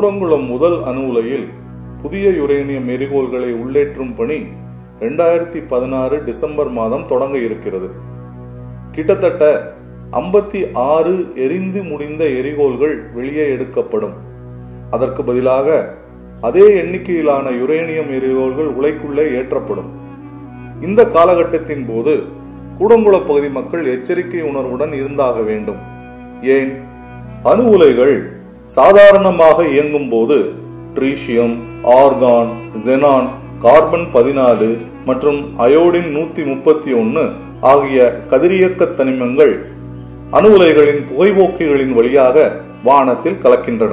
கூடங்குளம் முதல் அணு உலையில் புதிய யுரேனியம் எரிகோல்களை உள்ளேற்றும் பணி இரண்டாயிரத்தி பதினாறு டிசம்பர் மாதம் தொடங்க இருக்கிறது கிட்டத்தட்ட ஐம்பத்தி ஆறு எரிந்து முடிந்த எரிகோல்கள் வெளியே எடுக்கப்படும் அதற்கு பதிலாக அதே எண்ணிக்கையிலான யுரேனியம் எரிகோல்கள் உலைக்குள்ளே ஏற்றப்படும் இந்த காலகட்டத்தின் போது கூடங்குள பகுதி மக்கள் எச்சரிக்கை உணர்வுடன் இருந்தாக வேண்டும் ஏன் அணு உலைகள் சாதாரணமாக இயங்கும் போது ட்ரீஷியம் ஆர்கான் ஜெனான் கார்பன் பதினாலு மற்றும் அயோடின் நூத்தி முப்பத்தி ஒன்னு ஆகிய கதிரியக்க தனிமங்கள் அணு உலைகளின் புகைபோக்கிகளின் வழியாக வானத்தில் கலக்கின்றன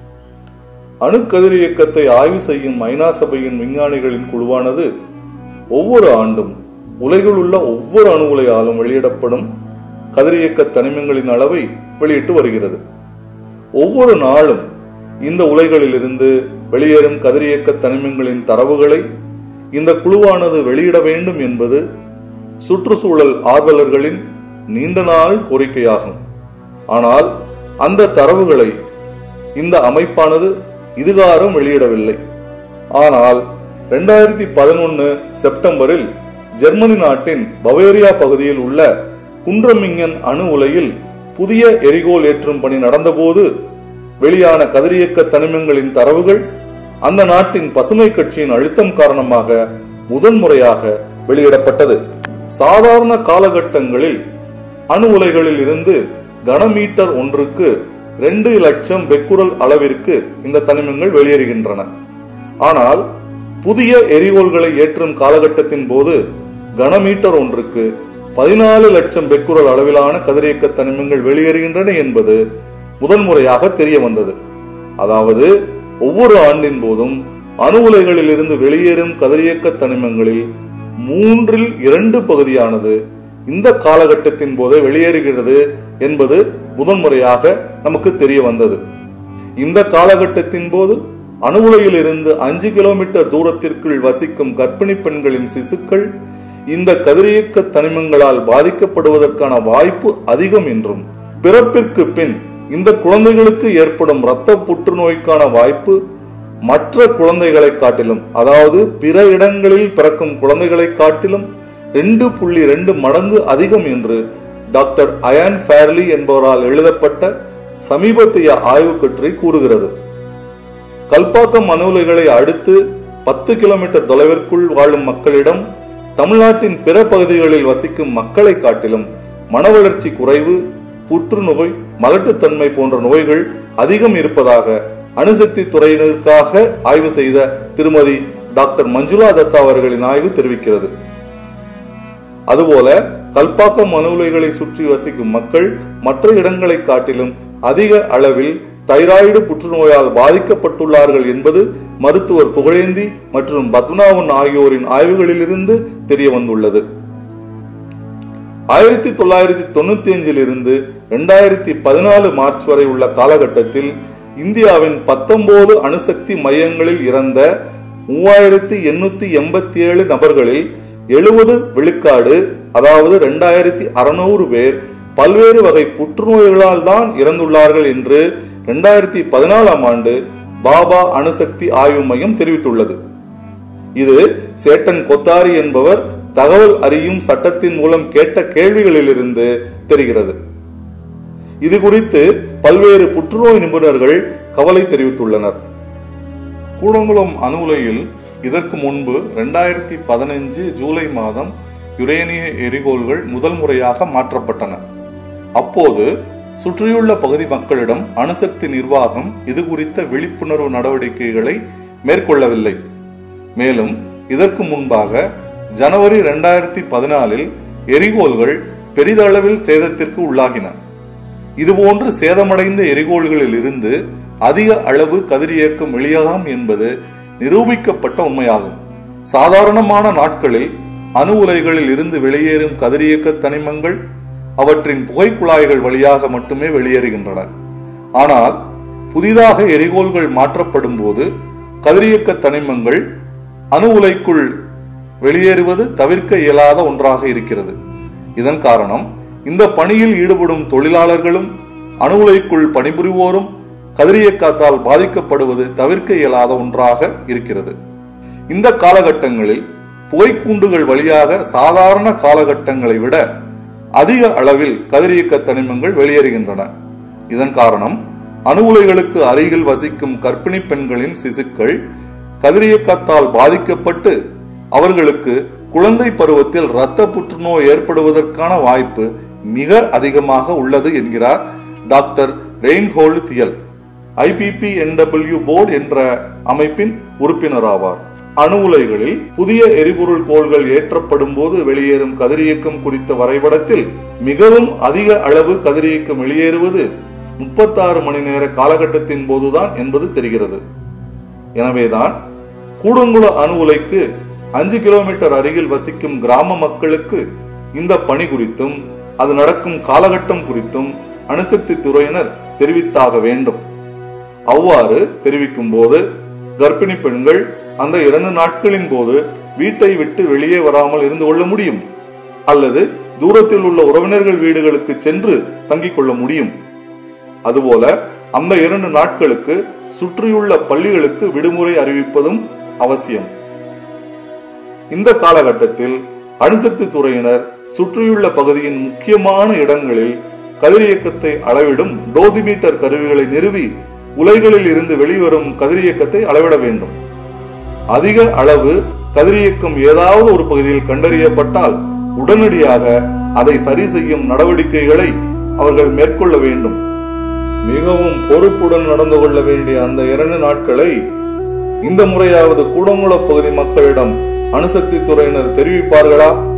அணு கதிரியக்கத்தை ஆய்வு செய்யும் ஐநா சபையின் விஞ்ஞானிகளின் குழுவானது ஒவ்வொரு ஆண்டும் உலகில் உள்ள ஒவ்வொரு அணு உலையாலும் வெளியிடப்படும் கதிரியக்க தனிமங்களின் அளவை வெளியிட்டு வருகிறது ஒவ்வொரு நாளும் இந்த உலைகளிலிருந்து வெளியேறும் கதிரியக்க தனிமங்களின் தரவுகளை இந்த குழுவானது வெளியிட வேண்டும் என்பது சுற்றுச்சூழல் ஆர்வலர்களின் நீண்ட நாள் கோரிக்கையாகும் ஆனால் அந்த தரவுகளை இந்த அமைப்பானது இதுகாரம் வெளியிடவில்லை ஆனால் இரண்டாயிரத்தி பதினொன்னு செப்டம்பரில் ஜெர்மனி நாட்டின் பவேரியா பகுதியில் உள்ள குன்றமிங்கன் அணு உலையில் புதிய எரிகோல் ஏற்றும் பணி நடந்தபோது வெளியான கதிரியக்க தனிமங்களின் தரவுகள் அந்த நாட்டின் பசுமை கட்சியின் அழுத்தம் காரணமாக முதன்முறையாக வெளியிடப்பட்டது சாதாரண காலகட்டங்களில் அணு உலைகளில் இருந்து கனமீட்டர் ஒன்றுக்கு ரெண்டு லட்சம் பெக்குரல் அளவிற்கு இந்த தனிமங்கள் வெளியேறுகின்றன ஆனால் புதிய எரிகோல்களை ஏற்றும் காலகட்டத்தின் போது கனமீட்டர் ஒன்றுக்கு பதினாலு லட்சம் பெக்குரல் அளவிலான கதிரியக்க தனிமங்கள் வெளியேறுகின்றன என்பது முதன்முறையாக தெரிய வந்தது அதாவது ஒவ்வொரு ஆண்டின் போதும் அணு உலைகளில் இருந்து வெளியேறும் கதிரியக்க தனிமங்களில் மூன்றில் இரண்டு பகுதியானது இந்த காலகட்டத்தின் போதே வெளியேறுகிறது என்பது முதன்முறையாக நமக்கு தெரிய வந்தது இந்த காலகட்டத்தின் போது அணு உலையில் இருந்து அஞ்சு கிலோமீட்டர் தூரத்திற்குள் வசிக்கும் கர்ப்பிணி பெண்களின் சிசுக்கள் இந்த கதிரியக்க தனிமங்களால் பாதிக்கப்படுவதற்கான வாய்ப்பு அதிகம் என்றும் பிறப்பிற்கு பின் இந்த குழந்தைகளுக்கு ஏற்படும் இரத்த புற்றுநோய்க்கான வாய்ப்பு மற்ற குழந்தைகளை காட்டிலும் அதாவது பிற இடங்களில் பிறக்கும் குழந்தைகளை காட்டிலும் ரெண்டு புள்ளி ரெண்டு மடங்கு அதிகம் என்று டாக்டர் அயான் ஃபேர்லி என்பவரால் எழுதப்பட்ட சமீபத்திய ஆய்வு கட்டுரை கூறுகிறது கல்பாக்கம் அணு உலைகளை அடுத்து பத்து கிலோமீட்டர் தொலைவிற்குள் வாழும் மக்களிடம் தமிழ்நாட்டின் பிற பகுதிகளில் வசிக்கும் மக்களை காட்டிலும் மனவளர்ச்சி குறைவு புற்றுநோய் மலட்டுத்தன்மை போன்ற நோய்கள் அதிகம் இருப்பதாக அணுசக்தி துறையினருக்காக ஆய்வு செய்த திருமதி டாக்டர் மஞ்சுளா தத்தா அவர்களின் ஆய்வு தெரிவிக்கிறது அதுபோல கல்பாக்கம் அணு உலைகளை சுற்றி வசிக்கும் மக்கள் மற்ற இடங்களை காட்டிலும் அதிக அளவில் தைராய்டு புற்றுநோயால் பாதிக்கப்பட்டுள்ளார்கள் என்பது மருத்துவர் புகழேந்தி மற்றும் பத்மநாபன் ஆகியோரின் ஆய்வுகளிலிருந்து தெரிய வந்துள்ளது ஆயிரத்தி தொள்ளாயிரத்தி தொண்ணூத்தி அஞ்சில் இருந்து இரண்டாயிரத்தி பதினாலு மார்ச் வரை உள்ள காலகட்டத்தில் இந்தியாவின் பத்தொன்பது அணுசக்தி மையங்களில் இறந்த மூவாயிரத்தி எண்ணூத்தி எண்பத்தி ஏழு நபர்களில் எழுபது விழுக்காடு அதாவது இரண்டாயிரத்தி அறுநூறு பேர் பல்வேறு வகை புற்றுநோய்களால் தான் இறந்துள்ளார்கள் என்று இரண்டாயிரத்தி பதினாலாம் ஆண்டு பாபா அணுசக்தி ஆய்வு மையம் தெரிவித்துள்ளது இது சேட்டன் கொத்தாரி என்பவர் தகவல் அறியும் சட்டத்தின் மூலம் கேட்ட கேள்விகளிலிருந்து தெரிகிறது இது குறித்து பல்வேறு புற்றுநோய் நிபுணர்கள் கவலை தெரிவித்துள்ளனர் கூடங்குளம் அணு உலையில் இதற்கு முன்பு இரண்டாயிரத்தி பதினஞ்சு ஜூலை மாதம் யுரேனிய எரிகோல்கள் முதல் முறையாக மாற்றப்பட்டன அப்போது சுற்றியுள்ள பகுதி மக்களிடம் அணுசக்தி நிர்வாகம் இது குறித்த விழிப்புணர்வு நடவடிக்கைகளை மேற்கொள்ளவில்லை மேலும் இதற்கு முன்பாக ஜனவரி இரண்டாயிரத்தி பதினாலில் எரிகோல்கள் பெரிதளவில் சேதத்திற்கு உள்ளாகின இதுபோன்று சேதமடைந்த எரிகோல்களில் இருந்து அதிக அளவு கதிரியக்கம் வெளியாகும் என்பது நிரூபிக்கப்பட்ட உண்மையாகும் சாதாரணமான நாட்களில் அணு உலைகளில் இருந்து வெளியேறும் கதிரியக்க தனிமங்கள் அவற்றின் புகைக்குழாய்கள் வழியாக மட்டுமே வெளியேறுகின்றன ஆனால் புதிதாக எரிகோல்கள் மாற்றப்படும் போது கதிரியக்க தனிமங்கள் அணு உலைக்குள் வெளியேறுவது தவிர்க்க இயலாத ஒன்றாக இருக்கிறது இதன் காரணம் இந்த பணியில் ஈடுபடும் தொழிலாளர்களும் அணு உலைக்குள் பணிபுரிவோரும் கதிரியக்கத்தால் பாதிக்கப்படுவது தவிர்க்க இயலாத ஒன்றாக இருக்கிறது இந்த காலகட்டங்களில் புகைக்கூண்டுகள் வழியாக சாதாரண காலகட்டங்களை விட அதிக அளவில் கதிரியக்க தனிமங்கள் வெளியேறுகின்றன இதன் காரணம் அணு உலைகளுக்கு அருகில் வசிக்கும் கர்ப்பிணி பெண்களின் சிசுக்கள் கதிரியக்கத்தால் பாதிக்கப்பட்டு அவர்களுக்கு குழந்தை பருவத்தில் இரத்த புற்றுநோய் ஏற்படுவதற்கான வாய்ப்பு மிக அதிகமாக உள்ளது என்கிறார் doctor Reinhold Thiel IPP NW board என்ற அமைப்பின் உறுப்பினர் ஆவார் அணு உலைகளில் புதிய எரிபொருள் கோள்கள் ஏற்றப்படும் போது வெளியேறும் கதிரியக்கம் குறித்த வரைபடத்தில் மிகவும் அதிக அளவு கதிரியக்கம் வெளியேறுவது முப்பத்தாறு மணி நேர காலகட்டத்தின் போதுதான் என்பது தெரிகிறது எனவேதான் கூடங்குள அணு உலைக்கு அஞ்சு கிலோமீட்டர் அருகில் வசிக்கும் கிராம மக்களுக்கு இந்த பணி குறித்தும் அது நடக்கும் காலகட்டம் குறித்தும் அணுசக்தி துறையினர் தெரிவித்தாக வேண்டும் அவ்வாறு தெரிவிக்கும் போது கர்ப்பிணி பெண்கள் அந்த இரண்டு நாட்களின் போது வீட்டை விட்டு வெளியே வராமல் இருந்து கொள்ள முடியும் அல்லது தூரத்தில் உள்ள உறவினர்கள் வீடுகளுக்கு சென்று தங்கிக் கொள்ள முடியும் அதுபோல அந்த இரண்டு நாட்களுக்கு சுற்றியுள்ள பள்ளிகளுக்கு விடுமுறை அறிவிப்பதும் அவசியம் இந்த காலகட்டத்தில் அணுசக்தி துறையினர் சுற்றியுள்ள பகுதியின் முக்கியமான இடங்களில் கதிரியக்கத்தை அளவிடும் டோசிமீட்டர் கருவிகளை நிறுவி உலைகளில் இருந்து வெளிவரும் கதிரியக்கத்தை அளவிட வேண்டும் அதிக அளவு கதிரியக்கம் ஏதாவது ஒரு பகுதியில் கண்டறியப்பட்டால் உடனடியாக அதை சரி செய்யும் நடவடிக்கைகளை அவர்கள் மேற்கொள்ள வேண்டும் மிகவும் பொறுப்புடன் நடந்து கொள்ள வேண்டிய அந்த இரண்டு நாட்களை இந்த முறையாவது கூடங்குள பகுதி மக்களிடம் அணுசக்தி துறையினர் தெரிவிப்பார்களா